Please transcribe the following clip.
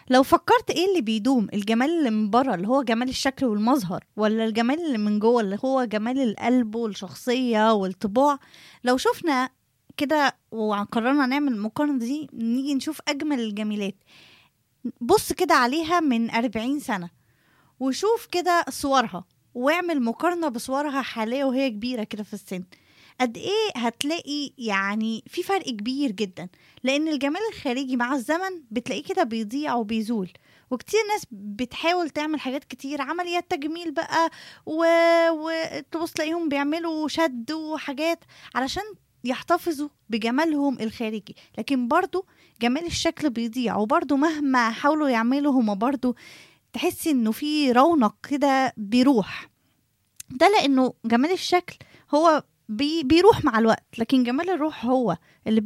لو فكرت ايه اللي بيدوم الجمال اللي من بره اللي هو جمال الشكل والمظهر ولا الجمال اللي من جوه اللي هو جمال القلب والشخصية والطباع لو شفنا كده وقررنا نعمل المقارنة دي نيجي نشوف أجمل الجميلات بص كده عليها من أربعين سنة وشوف كده صورها واعمل مقارنة بصورها حاليا وهي كبيرة كده في السن قد ايه هتلاقي يعني في فرق كبير جدا لان الجمال الخارجي مع الزمن بتلاقيه كده بيضيع وبيزول وكتير ناس بتحاول تعمل حاجات كتير عمليات تجميل بقى و... وتبص تلاقيهم بيعملوا شد وحاجات علشان يحتفظوا بجمالهم الخارجي لكن برضو جمال الشكل بيضيع وبرضو مهما حاولوا يعملوا هما برضو تحسي انه في رونق كده بيروح ده لانه جمال الشكل هو بي بيروح مع الوقت لكن جمال الروح هو اللي